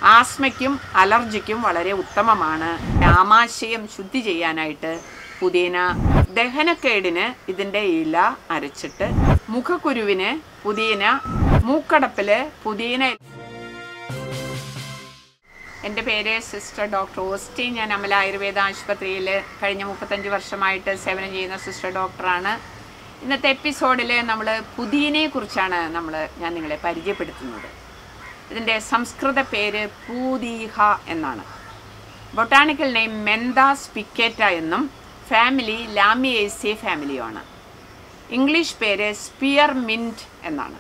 ആസ്മയ്ക്കും അലർജിക്കും വളരെ ഉത്തമമാണ് ആമാശയം ശുദ്ധി ചെയ്യാനായിട്ട് പുതിന ദഹനക്കേടിന് ഇതിൻ്റെ ഇല അരച്ചിട്ട് മുഖക്കുരുവിന് പുതിന മൂക്കടപ്പില് പുതിന എൻ്റെ പേര് സിസ്റ്റർ ഡോക്ടർ ഓസ്റ്റി ഞാൻ അമല ആയുർവേദ ആശുപത്രിയിൽ കഴിഞ്ഞ മുപ്പത്തഞ്ച് വർഷമായിട്ട് സേവനം ചെയ്യുന്ന സിസ്റ്റർ ഡോക്ടറാണ് ഇന്നത്തെ എപ്പിസോഡിൽ നമ്മൾ പുതിയനെക്കുറിച്ചാണ് നമ്മൾ ഞാൻ നിങ്ങളെ പരിചയപ്പെടുത്തുന്നത് ഇതിൻ്റെ സംസ്കൃത പേര് പൂതീഹ എന്നാണ് ബൊട്ടാണിക്കൽ നെയിം മെന്താസ് പിക്കേറ്റ എന്നും ഫാമിലി ലാമിയേസി ഫാമിലിയുമാണ് ഇംഗ്ലീഷ് പേര് സ്പിയർ മിൻറ്റ് എന്നാണ്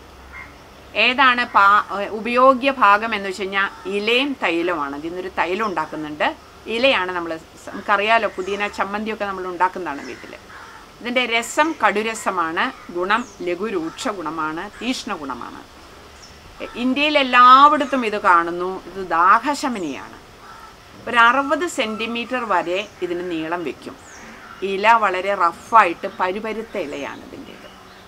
ഏതാണ് പാ ഉപയോഗ്യ ഭാഗം എന്ന് വെച്ച് കഴിഞ്ഞാൽ ഇലയും തൈലമാണ് ഇതിന്നൊരു തൈലം ഉണ്ടാക്കുന്നുണ്ട് ഇലയാണ് നമ്മൾ നമുക്കറിയാലോ പുതിന ചമ്മന്തിയൊക്കെ നമ്മൾ ഉണ്ടാക്കുന്നതാണ് വീട്ടിൽ ഇതിൻ്റെ രസം കടുരസമാണ് ഗുണം ലഘുരൂക്ഷ ഗുണമാണ് തീഷ്ണ ഗുണമാണ് ഇന്ത്യയിൽ എല്ലായിടത്തും ഇത് കാണുന്നു ഇത് ദാഹശമനിയാണ് ഒരു അറുപത് സെൻറ്റിമീറ്റർ വരെ ഇതിന് നീളം വെക്കും ഇല വളരെ റഫായിട്ട് പരുപരുത്ത ഇലയാണ് ഇതിൻ്റേത്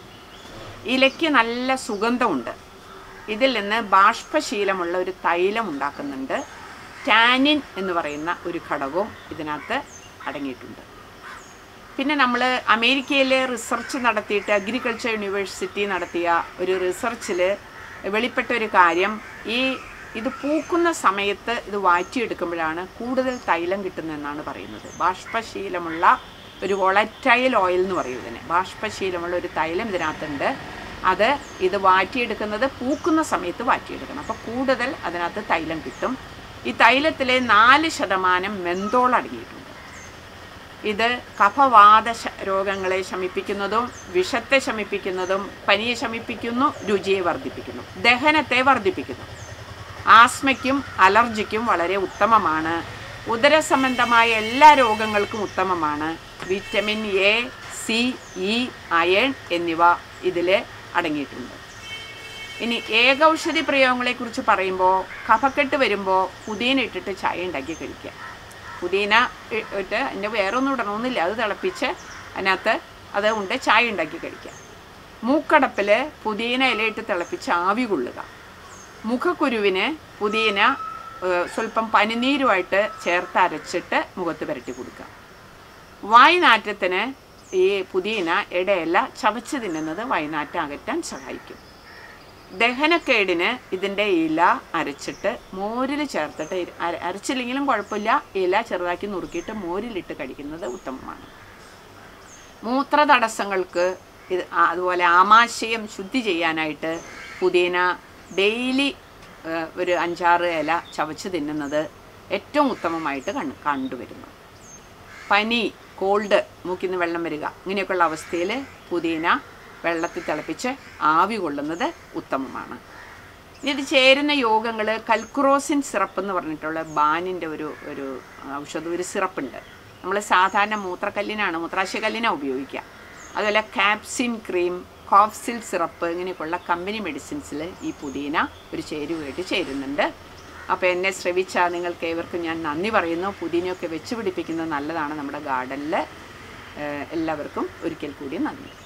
ഇലയ്ക്ക് നല്ല സുഗന്ധമുണ്ട് ഇതിൽ നിന്ന് ബാഷ്പശീലമുള്ള ഒരു തൈലം ഉണ്ടാക്കുന്നുണ്ട് ടാനിൻ എന്ന് പറയുന്ന ഒരു ഘടകവും ഇതിനകത്ത് അടങ്ങിയിട്ടുണ്ട് പിന്നെ നമ്മൾ അമേരിക്കയിലെ റിസർച്ച് നടത്തിയിട്ട് അഗ്രികൾച്ചർ യൂണിവേഴ്സിറ്റി നടത്തിയ ഒരു റിസർച്ചിൽ വെളിപ്പെട്ട ഒരു കാര്യം ഈ ഇത് പൂക്കുന്ന സമയത്ത് ഇത് വാറ്റിയെടുക്കുമ്പോഴാണ് കൂടുതൽ തൈലം കിട്ടുന്നതെന്നാണ് പറയുന്നത് ബാഷ്പശീലമുള്ള ഒരു വൊളറ്റൈൽ ഓയിൽ എന്ന് പറയും ഇതിനെ ബാഷ്പശീലമുള്ള ഒരു തൈലം ഇതിനകത്തുണ്ട് അത് ഇത് വാറ്റിയെടുക്കുന്നത് പൂക്കുന്ന സമയത്ത് വാറ്റിയെടുക്കണം അപ്പോൾ കൂടുതൽ അതിനകത്ത് തൈലം കിട്ടും ഈ തൈലത്തിലെ നാല് ശതമാനം മെന്തോൾ അടങ്ങിയിട്ടുണ്ട് ഇത് കഫവാത ശ- രോഗങ്ങളെ ശമിപ്പിക്കുന്നതും വിഷത്തെ ശമിപ്പിക്കുന്നതും പനിയെ ശമിപ്പിക്കുന്നു രുചിയെ വർദ്ധിപ്പിക്കുന്നു ദഹനത്തെ വർദ്ധിപ്പിക്കുന്നു ആസ്മയ്ക്കും അലർജിക്കും വളരെ ഉത്തമമാണ് ഉദരസംബന്ധമായ എല്ലാ രോഗങ്ങൾക്കും ഉത്തമമാണ് vitamin A C E iron എന്നിവ ഇതിൽ അടങ്ങിയിട്ടുണ്ട് ഇനി ഏകൗഷധി പ്രയോഗങ്ങളെക്കുറിച്ച് പറയുമ്പോൾ കഫക്കെട്ട് വരുമ്പോൾ പുതിന ഇട്ടിട്ട് ചായ ഉണ്ടാക്കി കഴിക്കുക പുതിന ഇ- ഇട്ട് അതിൻ്റെ വേറെ ഒന്നും ഇടണമെന്നില്ല അത് തിളപ്പിച്ച് അതിനകത്ത് അത് ഉണ്ട് ചായ ഉണ്ടാക്കി കഴിക്കുക മൂക്കടപ്പിൽ പുതിന ഇലയിട്ട് തിളപ്പിച്ച് ആവി കൊള്ളുക മുഖക്കുരുവിന് പുതിന ഏഹ്, സ്വല്പം പനിനീരുമായിട്ട് ചേർത്ത് അരച്ചിട്ട് മുഖത്ത് പുരട്ടി കൊടുക്കുക വായ്നാറ്റത്തിന് ഈ പുതിന ഇടയില ചവച്ച് തിന്നുന്നത് വായ്നാറ്റം അകറ്റാൻ സഹായിക്കും ദഹനക്കേടിന് ഇതിൻ്റെ ഇല അരച്ചിട്ട് മോരിൽ ചേർത്തിട്ട് ഇര- അര- അരച്ചില്ലെങ്കിലും കുഴപ്പമില്ല ഇല ചെറുതാക്കി നുറുക്കിയിട്ട് മോരിലിട്ട് കഴിക്കുന്നത് ഉത്തമമാണ് മൂത്ര തടസ്സങ്ങൾക്ക് ഇത് ആ- അതുപോലെ ആമാശയം ശുദ്ധി ചെയ്യാനായിട്ട് പുതിന ഡെയിലി ഏഹ്, ഒരു അഞ്ചാറ് ഇല ചവച്ച് തിന്നുന്നത് ഏറ്റവും ഉത്തമമായിട്ട് കണ്ട് കണ്ടുവരുന്നു പനി കോൾഡ് മൂക്കിൽ നിന്ന് വെള്ളം വരിക ഇങ്ങനെയൊക്കെയുള്ള അവസ്ഥയിൽ പുതിന വെള്ളത്തിൽ തിളപ്പിച്ച് ആവി കൊള്ളുന്നത് ഉത്തമമാണ് ഇനി ഇത് ചേരുന്ന യോഗങ്ങൾ കൽക്കുറോസിൻ സിറപ്പ് എന്ന് പറഞ്ഞിട്ടുള്ള ബാനിൻ്റെ ഒരു ഒരു ഔഷധം ഒരു സിറപ്പുണ്ട് നമ്മൾ സാധാരണ മൂത്രക്കല്ലിനാണ് മൂത്രാശയക്കല്ലിനാണ് ഉപയോഗിക്കുക അതുപോലെ കാപ്സിൻ ക്രീം കോഫ്സിൽ സിറപ്പ് ഇങ്ങനെയൊക്കെയുള്ള കമ്പനി മെഡിസിൻസിൽ ഈ പുതിന ഒരു ചേരുവയായിട്ട് ചേരുന്നുണ്ട് അപ്പോൾ എന്നെ ശ്രവിച്ച നിങ്ങൾക്ക് ഏവർക്കും ഞാൻ നന്ദി പറയുന്നു പുതിനയൊക്കെ വെച്ച് പിടിപ്പിക്കുന്നത് നല്ലതാണ് നമ്മുടെ ഗാർഡനിൽ എല്ലാവർക്കും ഒരിക്കൽ കൂടി നന്ദി